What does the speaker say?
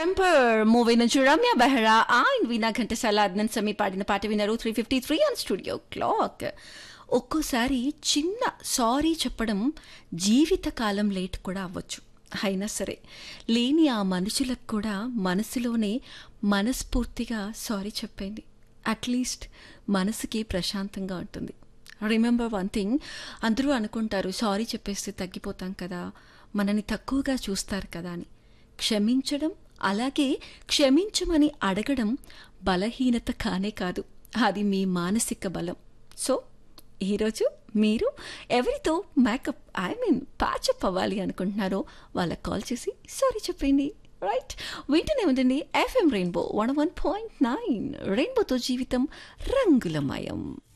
temper movie నుంచి Ramya Behara and Veena Ghantasala Adnan Sami పాడిన పాట విన్నారు three fifty three on studio clock ఒక్కోసారి చిన్న సారీ చెప్పడం జీవితకాలం లేట్ కూడా అవ్వచ్చు అయినా సరే లేని ఆ మనుషులకు కూడా మనసులోనే మనస్ఫూర్తిగా సారీ చెప్పండి అట్లీస్ట్ మనసుకి ప్రశాంతంగా ఉంటుంది రిమెంబర్ వన్ థింగ్ అందరూ అనుకుంటారు సారీ చెప్పేస్తే తగ్గిపోతాం కదా మనని తక్కువగా చూస్తారు కదా అని క్షమించడం అలాగే క్షమించమని అడగడం బలహీనత కానే కాదు అది మీ మానసిక బలం సో ఈరోజు మీరు ఎవరితో మేకప్ ఐ మీన్ ప్యాచప్ అవ్వాలి అనుకుంటున్నారో వాళ్ళకి కాల్ చేసి సారీ చెప్పండి రైట్ వింటూనే ఉండండి FM rainbow one one point nine రెయిన్బోతో జీవితం రంగులమయం